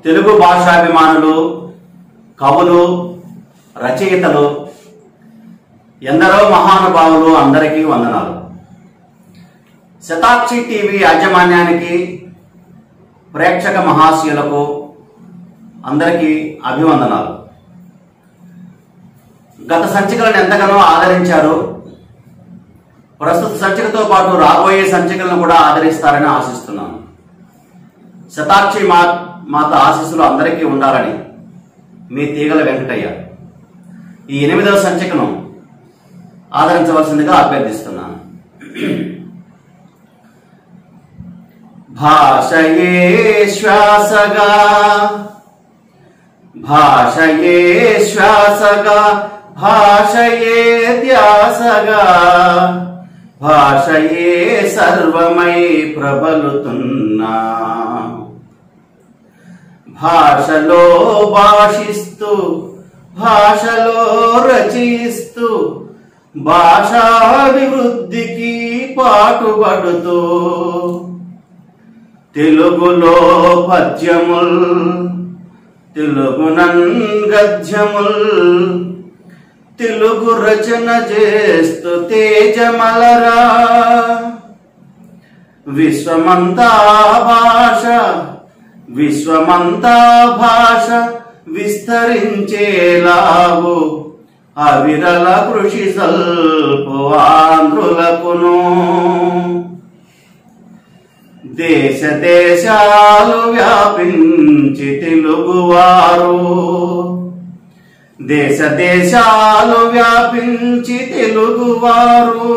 తెలుగు భాషాభిమానులు కవులు రచయితలు ఎందరో మహానుభావులు అందరికీ వందనాలు శతాక్షి టీవీ యాజమాన్యానికి ప్రేక్షక మహాశయులకు అందరికీ అభివందనాలు గత సంచికలను ఎంతగానో ఆదరించారు ప్రస్తుత సంచికతో పాటు రాబోయే సంచికలను కూడా ఆదరిస్తారని ఆశిస్తున్నాను శతాక్షి మా మాత ఆశీస్సులు అందరికీ ఉండాలని మీ తీగల వెంకటయ్య ఈ ఎనిమిదవ సంచికను ఆదరించవలసిందిగా అభ్యర్థిస్తున్నాను భాషయే శ్వాసగా భాషయే శ్వాసగా భాషయే ధ్యాసగా భాషయే సర్వమై ప్రబలుతున్నా భాషలో భాషిస్తూ భాషలో రచిస్తూ భాషాభివృద్ధికి పాటుపడుతూ తెలుగులో పద్యముల్ తెలుగునన్ గద్యముల్ తెలుగు రచన చేస్తూ తేజమలరా విశ్వమంతా భాష విశ్వమంతా భాష విస్తరించేలాగు అవిరల కృషి సల్పు ఆంధ్రులకును దేశ దేశాలు వ్యాపించి తెలుగువారు దేశ దేశాలు వ్యాపించి తెలుగువారు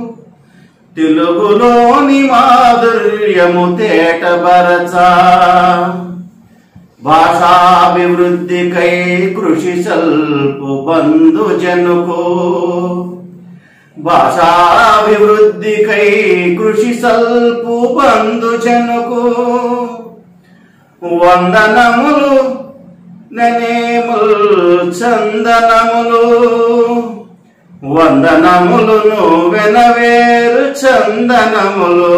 తెలుగులోని మాధుర్యము తేటబరచ భాషాభివృద్ధికై కృషి సల్పు బంధుజనుకు భాషాభివృద్ధికై కృషి సల్పు బంధుజనుకు వందనములు ననేముల్ చందనములు వందనములును వెనవేరు చందనములు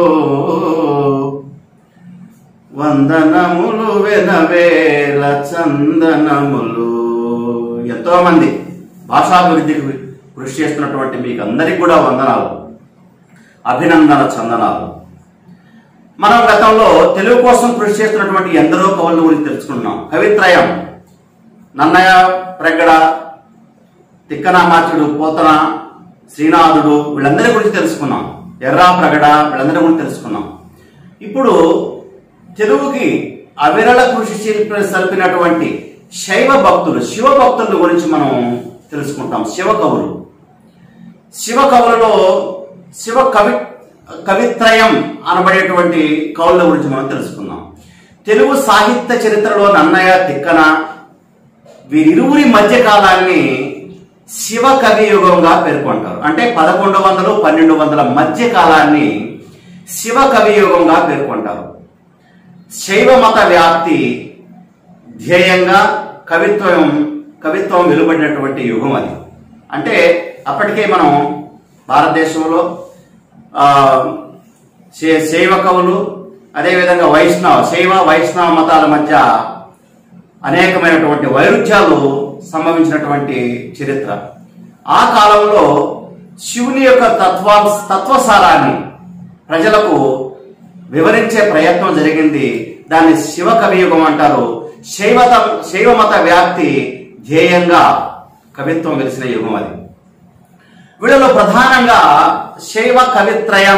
వందనములు వెనవేల చందనములు ఎంతో మంది భాషాభివృద్ధికి కృషి చేస్తున్నటువంటి మీకు అందరికి కూడా వందనాలు అభినందన చందనాలు మనం గతంలో తెలుగు కోసం కృషి చేస్తున్నటువంటి ఎందరో కవుల గురించి తెలుసుకున్నాం కవిత్రయం నన్నయ్య ప్రగడ తిక్కనామాచుడు పోతన శ్రీనాథుడు వీళ్ళందరి గురించి తెలుసుకున్నాం ఎర్రా ప్రగడ వీళ్ళందరి గురించి తెలుసుకున్నాం ఇప్పుడు తెలుగుకి అవిరళ కృషి శిల్ప- సల్పినటువంటి శైవ భక్తులు శివ భక్తుల గురించి మనం తెలుసుకుంటాం శివ కవులు శివ కవులలో శివ కవి కవిత్రయం అనబడేటువంటి కవుల గురించి మనం తెలుసుకుందాం తెలుగు సాహిత్య చరిత్రలో నన్నయ్య తిక్కన వీరిరువురి మధ్య కాలాన్ని శివ కవి యుగంగా పేర్కొంటారు అంటే పదకొండు వందలు పన్నెండు వందల మధ్య కాలాన్ని శివ కవి యుగంగా పేర్కొంటారు శైవ మత వ్యాప్తి ధ్యేయంగా కవిత్వం కవిత్వం వెలువడినటువంటి యుగం అది అంటే అప్పటికే మనం భారతదేశంలో ఆ, శై- శైవ కవులు అదేవిధంగా వైష్ణవ శైవ వైష్ణవ మతాల మధ్య అనేకమైనటువంటి వైరుధ్యాలు సంభవించినటువంటి చరిత్ర ఆ కాలంలో శివుని యొక్క తత్వ తత్వసారాన్ని ప్రజలకు వివరించే ప్రయత్నం జరిగింది దాన్ని శివ కవియుగం అంటారు శైవత శైవ మత వ్యాప్తి ధ్యేయంగా కవిత్వం వెలిసిన యుగం అది వీళ్ళలో ప్రధానంగా శైవ కవిత్రయం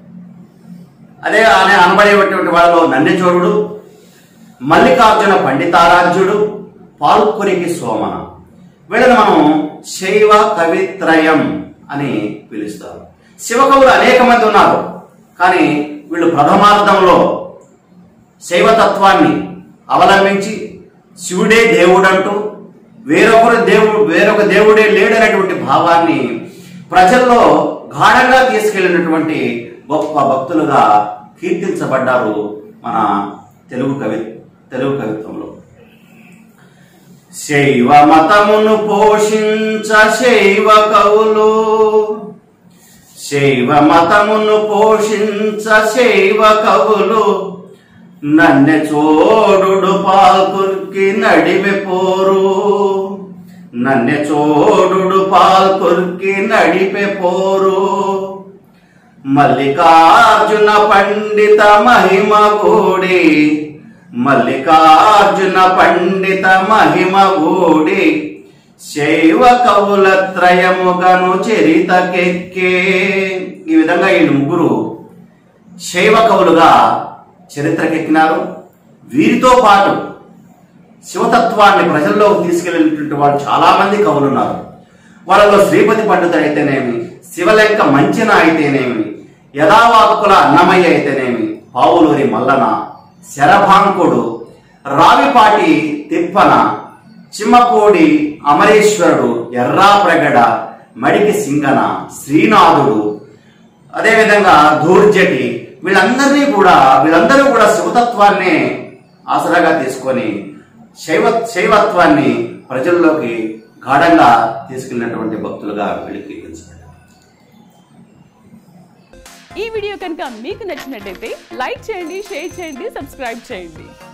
అదే అనే అనబడేటువంటి వాళ్ళలో నందిచోరుడు మల్లికార్జున పండితారాధ్యుడు పాల్కురికి సోమన వీళ్ళని మనం శైవ కవిత్రయం అని పిలుస్తారు శివకవులు అనేక మంది ఉన్నారు కానీ వీళ్ళు ప్రథమార్థంలో శైవతత్వాన్ని అవలంబించి శివుడే దేవుడంటూ వేరొకరు దేవుడు వేరొక దేవుడే లేడనేటువంటి భావాన్ని ప్రజల్లో గాఢంగా తీసుకెళ్లినటువంటి గొప్ప భక్తులుగా కీర్తించబడ్డారు మన తెలుగు కవి తెలుగు కవిత్వంలో శైవ మతమును పోషించ శైవ కవులు శైవ మతమును పోషించ శైవ కవులు నన్నె చోడు పాల్కొర్కి నడిమె పోరు నన్నె చోడు పాల్కొర్కి నడిపె పోరు మల్లికార్జున పండిత మహిమ గూడి మల్లికార్జున పండిత మహిమ గూడి శైవ కవుల త్రయముగను చరితకెక్కే ఈ విధంగా ఈ ముగ్గురు శైవ కవులుగా చరిత్రకెక్కినారు వీరితో పాటు శివతత్వాన్ని ప్రజల్లోకి తీసుకెళ్ళినటువంటి వాళ్ళు చాలా మంది కవులు ఉన్నారు వాళ్ళలో శ్రీపతి పండితుడు అయితేనేమి శివలెంక మంచిన అయితేనేమి యథావాకుల అన్నమయ్య అయితేనేమి పావులూరి మల్లన శరభాంకుడు రావిపాటి తిప్పన చిమ్మపూడి అమరేశ్వరుడు ఎర్రాప్రగడ మడికి సింగన శ్రీనాథుడు అదేవిధంగా ధూర్జటి వీళ్ళందరినీ కూడా వీళ్ళందరూ కూడా శివతత్వాన్ని ఆసరాగా తీసుకొని శైవ శైవత్వాన్ని ప్రజల్లోకి గాఢంగా తీసుకెళ్ళినటువంటి భక్తులుగా వీళ్ళు కీర్తించబడ్డారు ఈ వీడియో కనుక మీకు నచ్చినట్టయితే లైక్ చేయండి షేర్ చేయండి సబ్స్క్రైబ్ చేయండి